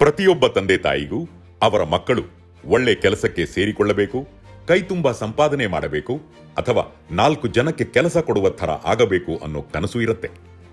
ಪ್ರತಿಯೊಬ್ಬ ತಂದೆ ತಾಯಿಗೂ ಅವರ ಮಕ್ಕಳು ಒಳ್ಳೆ ಕೆಲಸಕ್ಕೆ ಸೇರಿಕೊಳ್ಳಬೇಕು ಕೈತುಂಬ ಸಂಪಾದನೆ ಮಾಡಬೇಕು ಅಥವಾ ನಾಲ್ಕು ಜನಕ್ಕೆ ಕೆಲಸ ಕೊಡುವ ಥರ ಆಗಬೇಕು ಅನ್ನೋ ಕನಸು ಇರುತ್ತೆ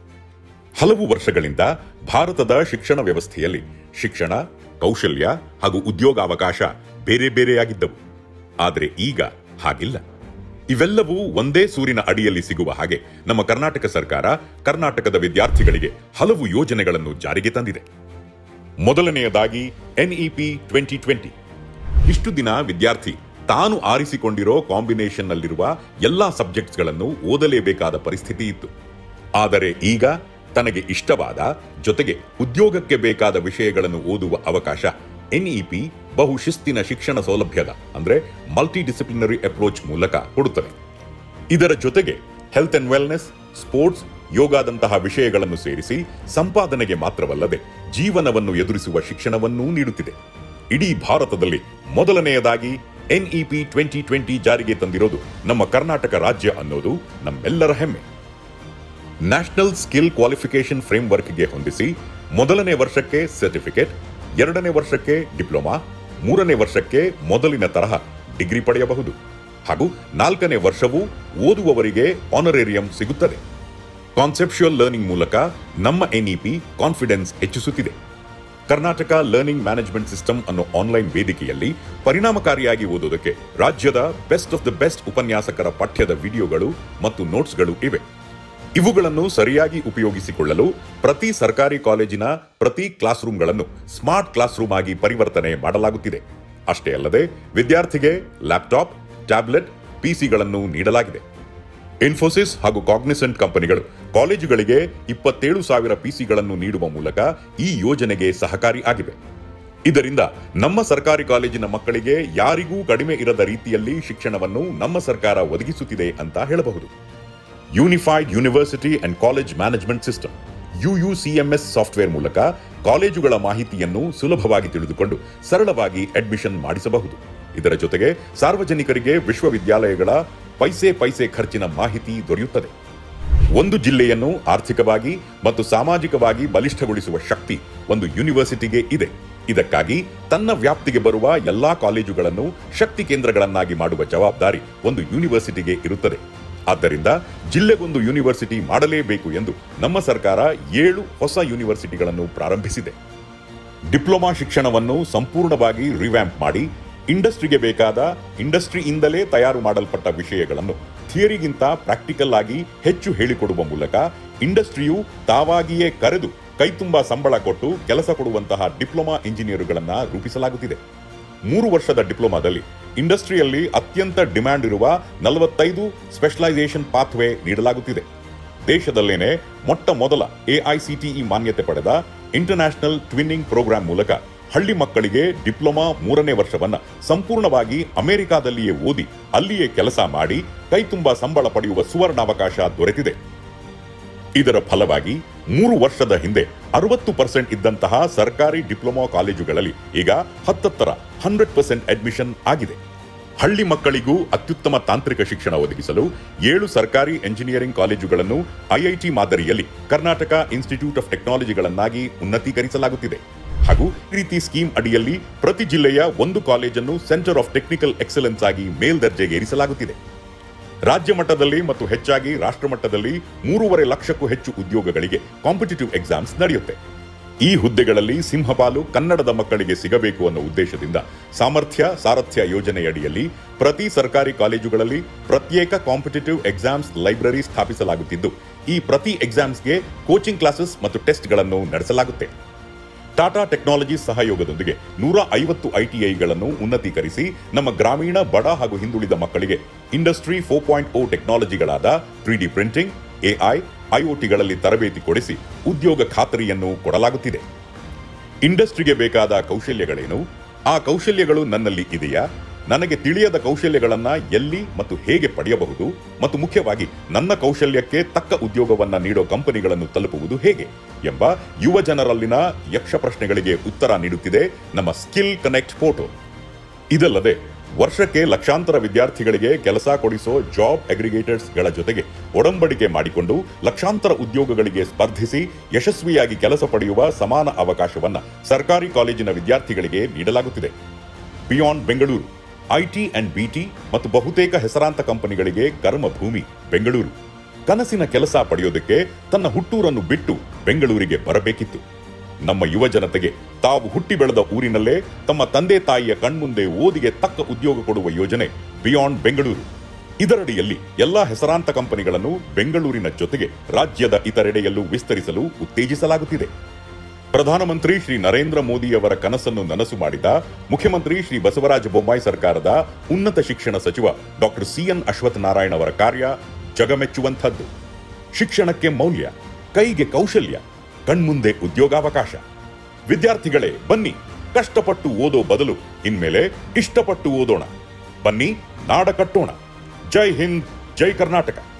ಹಲವು ವರ್ಷಗಳಿಂದ ಭಾರತದ ಶಿಕ್ಷಣ ವ್ಯವಸ್ಥೆಯಲ್ಲಿ ಶಿಕ್ಷಣ ಕೌಶಲ್ಯ ಹಾಗೂ ಉದ್ಯೋಗಾವಕಾಶ ಬೇರೆ ಬೇರೆಯಾಗಿದ್ದವು ಆದರೆ ಈಗ ಹಾಗಿಲ್ಲ ಇವೆಲ್ಲವೂ ಒಂದೇ ಸೂರಿನ ಅಡಿಯಲ್ಲಿ ಸಿಗುವ ಹಾಗೆ ನಮ್ಮ ಕರ್ನಾಟಕ ಸರ್ಕಾರ ಕರ್ನಾಟಕದ ವಿದ್ಯಾರ್ಥಿಗಳಿಗೆ ಹಲವು ಯೋಜನೆಗಳನ್ನು ಜಾರಿಗೆ ತಂದಿದೆ ಮೊದಲನೆಯದಾಗಿ ಎನ್ಇಪಿ ಟ್ವೆಂಟಿ ಟ್ವೆಂಟಿ ಇಷ್ಟು ದಿನ ವಿದ್ಯಾರ್ಥಿ ತಾನು ಆರಿಸಿಕೊಂಡಿರೋ ಕಾಂಬಿನೇಷನ್ನಲ್ಲಿರುವ ಎಲ್ಲಾ ಸಬ್ಜೆಕ್ಟ್ಸ್ಗಳನ್ನು ಓದಲೇಬೇಕಾದ ಪರಿಸ್ಥಿತಿ ಇತ್ತು ಆದರೆ ಈಗ ತನಗೆ ಇಷ್ಟವಾದ ಜೊತೆಗೆ ಉದ್ಯೋಗಕ್ಕೆ ಬೇಕಾದ ವಿಷಯಗಳನ್ನು ಓದುವ ಅವಕಾಶ ಎನ್ಇಪಿ ಬಹು ಶಿಸ್ತಿನ ಶಿಕ್ಷಣ ಸೌಲಭ್ಯದ ಅಂದ್ರೆ ಮಲ್ಟಿ ಡಿಸಿಪ್ಲಿನರಿ ಅಪ್ರೋಚ್ ಮೂಲಕ ಕೊಡುತ್ತದೆ ಇದರ ಜೊತೆಗೆ ಹೆಲ್ತ್ ಅಂಡ್ ವೆಲ್ನೆಸ್ ಸ್ಪೋರ್ಟ್ಸ್ ಯೋಗದಂತಹ ವಿಷಯಗಳನ್ನು ಸೇರಿಸಿ ಸಂಪಾದನೆಗೆ ಮಾತ್ರವಲ್ಲದೆ ಜೀವನವನ್ನು ಎದುರಿಸುವ ಶಿಕ್ಷಣವನ್ನೂ ನೀಡುತ್ತಿದೆ ಇಡೀ ಭಾರತದಲ್ಲಿ ಮೊದಲನೆಯದಾಗಿ ಎನ್ಇಪಿ ಟ್ವೆಂಟಿ ಟ್ವೆಂಟಿ ಜಾರಿಗೆ ತಂದಿರೋದು ನಮ್ಮ ಕರ್ನಾಟಕ ರಾಜ್ಯ ಅನ್ನೋದು ನಮ್ಮೆಲ್ಲರ ಹೆಮ್ಮೆ ನ್ಯಾಷನಲ್ ಸ್ಕಿಲ್ ಕ್ವಾಲಿಫಿಕೇಶನ್ ಫ್ರೇಮ್ವರ್ಕ್ಗೆ ಹೊಂದಿಸಿ ಮೊದಲನೇ ವರ್ಷಕ್ಕೆ ಸರ್ಟಿಫಿಕೇಟ್ ಎರಡನೇ ವರ್ಷಕ್ಕೆ ಡಿಪ್ಲೊಮಾ ಮೂರನೇ ವರ್ಷಕ್ಕೆ ಮೊದಲಿನ ತರಹ ಡಿಗ್ರಿ ಪಡೆಯಬಹುದು ಹಾಗೂ ನಾಲ್ಕನೇ ವರ್ಷವೂ ಓದುವವರಿಗೆ ಆನರೇರಿಯಂ ಸಿಗುತ್ತದೆ ಕಾನ್ಸೆಪ್ಷುಯಲ್ ಲರ್ನಿಂಗ್ ಮೂಲಕ ನಮ್ಮ ಎನ್ಇಪಿ ಕಾನ್ಫಿಡೆನ್ಸ್ ಹೆಚ್ಚಿಸುತ್ತಿದೆ ಕರ್ನಾಟಕ ಲರ್ನಿಂಗ್ ಮ್ಯಾನೇಜ್ಮೆಂಟ್ ಸಿಸ್ಟಮ್ ಅನ್ನೋ ಆನ್ಲೈನ್ ವೇದಿಕೆಯಲ್ಲಿ ಪರಿಣಾಮಕಾರಿಯಾಗಿ ಓದೋದಕ್ಕೆ ರಾಜ್ಯದ ಬೆಸ್ಟ್ ಆಫ್ ದ ಬೆಸ್ಟ್ ಉಪನ್ಯಾಸಕರ ಪಠ್ಯದ ವಿಡಿಯೋಗಳು ಮತ್ತು ನೋಟ್ಸ್ಗಳು ಇವೆ ಇವುಗಳನ್ನು ಸರಿಯಾಗಿ ಉಪಯೋಗಿಸಿಕೊಳ್ಳಲು ಪ್ರತಿ ಸರ್ಕಾರಿ ಕಾಲೇಜಿನ ಪ್ರತಿ ಕ್ಲಾಸ್ ರೂಮ್ಗಳನ್ನು ಸ್ಮಾರ್ಟ್ ಕ್ಲಾಸ್ ರೂಮ್ ಆಗಿ ಪರಿವರ್ತನೆ ಮಾಡಲಾಗುತ್ತಿದೆ ಅಷ್ಟೇ ಅಲ್ಲದೆ ವಿದ್ಯಾರ್ಥಿಗೆ ಲ್ಯಾಪ್ಟಾಪ್ ಟ್ಯಾಬ್ಲೆಟ್ ಪಿಸಿಗಳನ್ನು ನೀಡಲಾಗಿದೆ ಇನ್ಫೋಸಿಸ್ ಹಾಗೂ ಕಾಗ್ನಿಸೆಂಟ್ ಕಂಪನಿಗಳು ಕಾಲೇಜುಗಳಿಗೆ ಇಪ್ಪತ್ತೇಳು ಸಾವಿರ ಪಿಸಿಗಳನ್ನು ನೀಡುವ ಮೂಲಕ ಈ ಯೋಜನೆಗೆ ಸಹಕಾರಿ ಆಗಿವೆ ಇದರಿಂದ ನಮ್ಮ ಸರ್ಕಾರಿ ಕಾಲೇಜಿನ ಮಕ್ಕಳಿಗೆ ಯಾರಿಗೂ ಕಡಿಮೆ ಇರದ ರೀತಿಯಲ್ಲಿ ಶಿಕ್ಷಣವನ್ನು ನಮ್ಮ ಸರ್ಕಾರ ಒದಗಿಸುತ್ತಿದೆ ಅಂತ ಹೇಳಬಹುದು unified university and college management system UUCMS software ಮೂಲಕ ಕಾಲೇಜುಗಳ ಮಾಹಿತಿಯನ್ನು ಸುಲಭವಾಗಿ ತಿಳಿದುಕೊಂಡು ಸರಳವಾಗಿ ಅಡ್ಮಿಷನ್ ಮಾಡಿಸಬಹುದು ಇದರ ಜೊತೆಗೆ ಸಾರ್ವಜನಿಕರಿಗೆ ವಿಶ್ವವಿದ್ಯಾಲಯಗಳ ಪೈಸೆ ಪೈಸೆ ಖರ್ಚಿನ ಮಾಹಿತಿ ದೊರೆಯುತ್ತದೆ ಒಂದು ಜಿಲ್ಲೆಯನ್ನು ಆರ್ಥಿಕವಾಗಿ ಮತ್ತು ಸಾಮಾಜಿಕವಾಗಿ ಬಲಿಷ್ಠಗೊಳಿಸುವ ಶಕ್ತಿ ಒಂದು ಯೂನಿವರ್ಸಿಟಿಗೆ ಇದೆ ಇದಕ್ಕಾಗಿ ತನ್ನ ವ್ಯಾಪ್ತಿಗೆ ಬರುವ ಎಲ್ಲಾ ಕಾಲೇಜುಗಳನ್ನು ಶಕ್ತಿ ಕೇಂದ್ರಗಳನ್ನಾಗಿ ಮಾಡುವ ಜವಾಬ್ದಾರಿ ಒಂದು ಯೂನಿವರ್ಸಿಟಿಗೆ ಇರುತ್ತದೆ ಆದ್ದರಿಂದ ಜಿಲ್ಲೆಗೊಂದು ಯೂನಿವರ್ಸಿಟಿ ಮಾಡಲೇಬೇಕು ಎಂದು ನಮ್ಮ ಸರ್ಕಾರ ಏಳು ಹೊಸ ಯೂನಿವರ್ಸಿಟಿಗಳನ್ನು ಪ್ರಾರಂಭಿಸಿದೆ ಡಿಪ್ಲೊಮಾ ಶಿಕ್ಷಣವನ್ನು ಸಂಪೂರ್ಣವಾಗಿ ರಿವ್ಯಾಂಪ್ ಮಾಡಿ ಇಂಡಸ್ಟ್ರಿಗೆ ಬೇಕಾದ ಇಂಡಸ್ಟ್ರಿಯಿಂದಲೇ ತಯಾರು ಮಾಡಲ್ಪಟ್ಟ ವಿಷಯಗಳನ್ನು ಥಿಯರಿಗಿಂತ ಪ್ರಾಕ್ಟಿಕಲ್ ಆಗಿ ಹೆಚ್ಚು ಹೇಳಿಕೊಡುವ ಮೂಲಕ ಇಂಡಸ್ಟ್ರಿಯು ತಾವಾಗಿಯೇ ಕರೆದು ಕೈತುಂಬ ಸಂಬಳ ಕೊಟ್ಟು ಕೆಲಸ ಕೊಡುವಂತಹ ಡಿಪ್ಲೊಮಾ ಇಂಜಿನಿಯರುಗಳನ್ನ ರೂಪಿಸಲಾಗುತ್ತಿದೆ ಮೂರು ವರ್ಷದ ಡಿಪ್ಲೊಮಾದಲ್ಲಿ ಇಂಡಸ್ಟ್ರಿಯಲ್ಲಿ ಅತ್ಯಂತ ಡಿಮ್ಯಾಂಡ್ ಇರುವ ನಲವತ್ತೈದು ಸ್ಪೆಷಲೈಸೇಷನ್ ಪಾಥ್ವೇ ನೀಡಲಾಗುತ್ತಿದೆ ದೇಶದಲ್ಲೇನೆ ಮೊಟ್ಟ ಮೊದಲ ಎಐಸಿಟಿಇ ಮಾನ್ಯತೆ ಪಡೆದ ಇಂಟರ್ನ್ಯಾಷನಲ್ ಟ್ವಿನ್ನಿಂಗ್ ಪ್ರೋಗ್ರಾಂ ಮೂಲಕ ಹಳ್ಳಿ ಮಕ್ಕಳಿಗೆ ಡಿಪ್ಲೊಮಾ ಮೂರನೇ ವರ್ಷವನ್ನ ಸಂಪೂರ್ಣವಾಗಿ ಅಮೆರಿಕಾದಲ್ಲಿಯೇ ಓದಿ ಅಲ್ಲಿಯೇ ಕೆಲಸ ಮಾಡಿ ಕೈತುಂಬ ಸಂಬಳ ಪಡೆಯುವ ಸುವರ್ಣಾವಕಾಶ ದೊರೆತಿದೆ ಇದರ ಫಲವಾಗಿ ಮೂರು ವರ್ಷದ ಹಿಂದೆ ಅರವತ್ತು ಪರ್ಸೆಂಟ್ ಇದ್ದಂತಹ ಸರ್ಕಾರಿ ಡಿಪ್ಲೊಮಾ ಕಾಲೇಜುಗಳಲ್ಲಿ ಈಗ ಹತ್ತತ್ತರ ಹಂಡ್ರೆಡ್ ಪರ್ಸೆಂಟ್ ಅಡ್ಮಿಷನ್ ಆಗಿದೆ ಹಳ್ಳಿ ಮಕ್ಕಳಿಗೂ ಅತ್ಯುತ್ತಮ ತಾಂತ್ರಿಕ ಶಿಕ್ಷಣ ಒದಗಿಸಲು ಏಳು ಸರ್ಕಾರಿ ಎಂಜಿನಿಯರಿಂಗ್ ಕಾಲೇಜುಗಳನ್ನು ಐಐಟಿ ಮಾದರಿಯಲ್ಲಿ ಕರ್ನಾಟಕ ಇನ್ಸ್ಟಿಟ್ಯೂಟ್ ಆಫ್ ಟೆಕ್ನಾಲಜಿಗಳನ್ನಾಗಿ ಉನ್ನತೀಕರಿಸಲಾಗುತ್ತಿದೆ ಹಾಗೂ ಈ ರೀತಿ ಸ್ಕೀಮ್ ಅಡಿಯಲ್ಲಿ ಪ್ರತಿ ಜಿಲ್ಲೆಯ ಒಂದು ಕಾಲೇಜನ್ನು ಸೆಂಟರ್ ಆಫ್ ಟೆಕ್ನಿಕಲ್ ಎಕ್ಸಲೆನ್ಸ್ ಆಗಿ ಮೇಲ್ದರ್ಜೆಗೆ ಏರಿಸಲಾಗುತ್ತಿದೆ ರಾಜ್ಯ ಮಟ್ಟದಲ್ಲಿ ಮತ್ತು ಹೆಚ್ಚಾಗಿ ರಾಷ್ಟ್ರ ಮಟ್ಟದಲ್ಲಿ ಮೂರುವರೆ ಲಕ್ಷಕ್ಕೂ ಹೆಚ್ಚು ಉದ್ಯೋಗಗಳಿಗೆ ಕಾಂಪಿಟೇಟಿವ್ ಎಕ್ಸಾಮ್ಸ್ ನಡೆಯುತ್ತೆ ಈ ಹುದ್ದೆಗಳಲ್ಲಿ ಸಿಂಹಪಾಲು ಕನ್ನಡದ ಮಕ್ಕಳಿಗೆ ಸಿಗಬೇಕು ಅನ್ನೋ ಉದ್ದೇಶದಿಂದ ಸಾಮರ್ಥ್ಯ ಸಾರಥ್ಯ ಯೋಜನೆಯಡಿಯಲ್ಲಿ ಪ್ರತಿ ಸರ್ಕಾರಿ ಕಾಲೇಜುಗಳಲ್ಲಿ ಪ್ರತ್ಯೇಕ ಕಾಂಪಿಟೇಟಿವ್ ಎಕ್ಸಾಮ್ಸ್ ಲೈಬ್ರರಿ ಸ್ಥಾಪಿಸಲಾಗುತ್ತಿದ್ದು ಈ ಪ್ರತಿ ಎಕ್ಸಾಮ್ಸ್ಗೆ ಕೋಚಿಂಗ್ ಕ್ಲಾಸಸ್ ಮತ್ತು ಟೆಸ್ಟ್ಗಳನ್ನು ನಡೆಸಲಾಗುತ್ತೆ ಟಾಟಾ ಟೆಕ್ನಾಲಜಿ ಸಹಯೋಗದೊಂದಿಗೆ ನೂರ ಐವತ್ತು ಐಟಿಐಗಳನ್ನು ಉನ್ನತೀಕರಿಸಿ ನಮ್ಮ ಗ್ರಾಮೀಣ ಬಡ ಹಾಗೂ ಹಿಂದುಳಿದ ಮಕ್ಕಳಿಗೆ ಇಂಡಸ್ಟ್ರಿ ಫೋರ್ ಪಾಯಿಂಟ್ ಓ ಟೆಕ್ನಾಲಜಿಗಳಾದ ತ್ರೀ ಡಿ ಪ್ರಿಂಟಿಂಗ್ ಎಐ ಐಒಟಿಗಳಲ್ಲಿ ತರಬೇತಿ ಕೊಡಿಸಿ ಉದ್ಯೋಗ ಖಾತರಿಯನ್ನು ಕೊಡಲಾಗುತ್ತಿದೆ ಇಂಡಸ್ಟ್ರಿಗೆ ಬೇಕಾದ ಕೌಶಲ್ಯಗಳೇನು ಆ ಕೌಶಲ್ಯಗಳು ನನ್ನಲ್ಲಿ ಇದೆಯಾ ನನಗೆ ತಿಳಿಯದ ಕೌಶಲ್ಯಗಳನ್ನ ಎಲ್ಲಿ ಮತ್ತು ಹೇಗೆ ಪಡೆಯಬಹುದು ಮತ್ತು ಮುಖ್ಯವಾಗಿ ನನ್ನ ಕೌಶಲ್ಯಕ್ಕೆ ತಕ್ಕ ಉದ್ಯೋಗವನ್ನ ನೀಡೋ ಕಂಪನಿಗಳನ್ನು ತಲುಪುವುದು ಹೇಗೆ ಎಂಬ ಯುವ ಜನರಲ್ಲಿನ ಯಕ್ಷ ಪ್ರಶ್ನೆಗಳಿಗೆ ಉತ್ತರ ನೀಡುತ್ತಿದೆ ನಮ್ಮ ಸ್ಕಿಲ್ ಕನೆಕ್ಟ್ ಫೋಟೋ ಇದಲ್ಲದೆ ವರ್ಷಕ್ಕೆ ಲಕ್ಷಾಂತರ ವಿದ್ಯಾರ್ಥಿಗಳಿಗೆ ಕೆಲಸ ಕೊಡಿಸೋ ಜಾಬ್ ಅಗ್ರಿಗೇಟರ್ಸ್ಗಳ ಜೊತೆಗೆ ಒಡಂಬಡಿಕೆ ಮಾಡಿಕೊಂಡು ಲಕ್ಷಾಂತರ ಉದ್ಯೋಗಗಳಿಗೆ ಸ್ಪರ್ಧಿಸಿ ಯಶಸ್ವಿಯಾಗಿ ಕೆಲಸ ಪಡೆಯುವ ಸಮಾನ ಅವಕಾಶವನ್ನ ಸರ್ಕಾರಿ ಕಾಲೇಜಿನ ವಿದ್ಯಾರ್ಥಿಗಳಿಗೆ ನೀಡಲಾಗುತ್ತಿದೆ beyond Bengaluru IT and BT ಮತ್ತು ಬಹುತೇಕ ಹೆಸರಾಂತ ಕಂಪನಿಗಳಿಗೆ ಕರ್ಮಭೂಮಿ ಬೆಂಗಳೂರು ಕನಸಿನ ಕೆಲಸ ಪಡೆಯೋದಕ್ಕೆ ತನ್ನ ಹುಟ್ಟೂರನ್ನು ಬಿಟ್ಟು ಬೆಂಗಳೂರಿಗೆ ಬರಬೇಕಿತ್ತು ನಮ್ಮ ಯುವ ಜನತೆಗೆ ತಾವು ಹುಟ್ಟಿ ಬೆಳೆದ ಊರಿನಲ್ಲೇ ತಮ್ಮ ತಂದೆ ತಾಯಿಯ ಕಣ್ಮುಂದೆ ಓದಿಗೆ ತಕ್ಕ ಉದ್ಯೋಗ ಕೊಡುವ ಯೋಜನೆ ಬಿಯಾನ್ಡ್ ಬೆಂಗಳೂರು ಇದರಡಿಯಲ್ಲಿ ಎಲ್ಲಾ ಹೆಸರಾಂತ ಕಂಪನಿಗಳನ್ನು ಬೆಂಗಳೂರಿನ ಜೊತೆಗೆ ರಾಜ್ಯದ ಇತರೆಡೆಯಲ್ಲೂ ವಿಸ್ತರಿಸಲು ಉತ್ತೇಜಿಸಲಾಗುತ್ತಿದೆ ಪ್ರಧಾನಮಂತ್ರಿ ಶ್ರೀ ನರೇಂದ್ರ ಮೋದಿಯವರ ಕನಸನ್ನು ನನಸು ಮಾಡಿದ ಮುಖ್ಯಮಂತ್ರಿ ಶ್ರೀ ಬಸವರಾಜ ಬೊಮ್ಮಾಯಿ ಸರ್ಕಾರದ ಉನ್ನತ ಶಿಕ್ಷಣ ಸಚಿವ ಡಾಕ್ಟರ್ ಸಿಎನ್ ಅಶ್ವಥ್ ನಾರಾಯಣ್ ಅವರ ಕಾರ್ಯ ಜಗಮೆಚ್ಚುವಂಥದ್ದು ಶಿಕ್ಷಣಕ್ಕೆ ಮೌಲ್ಯ ಕೈಗೆ ಕೌಶಲ್ಯ ಕಣ್ಮುಂದೆ ಉದ್ಯೋಗಾವಕಾಶ ವಿದ್ಯಾರ್ಥಿಗಳೇ ಬನ್ನಿ ಕಷ್ಟಪಟ್ಟು ಓದೋ ಬದಲು ಇನ್ಮೇಲೆ ಇಷ್ಟಪಟ್ಟು ಓದೋಣ ಬನ್ನಿ ನಾಡ ಕಟ್ಟೋಣ ಜೈ ಹಿಂದ್ ಜೈ ಕರ್ನಾಟಕ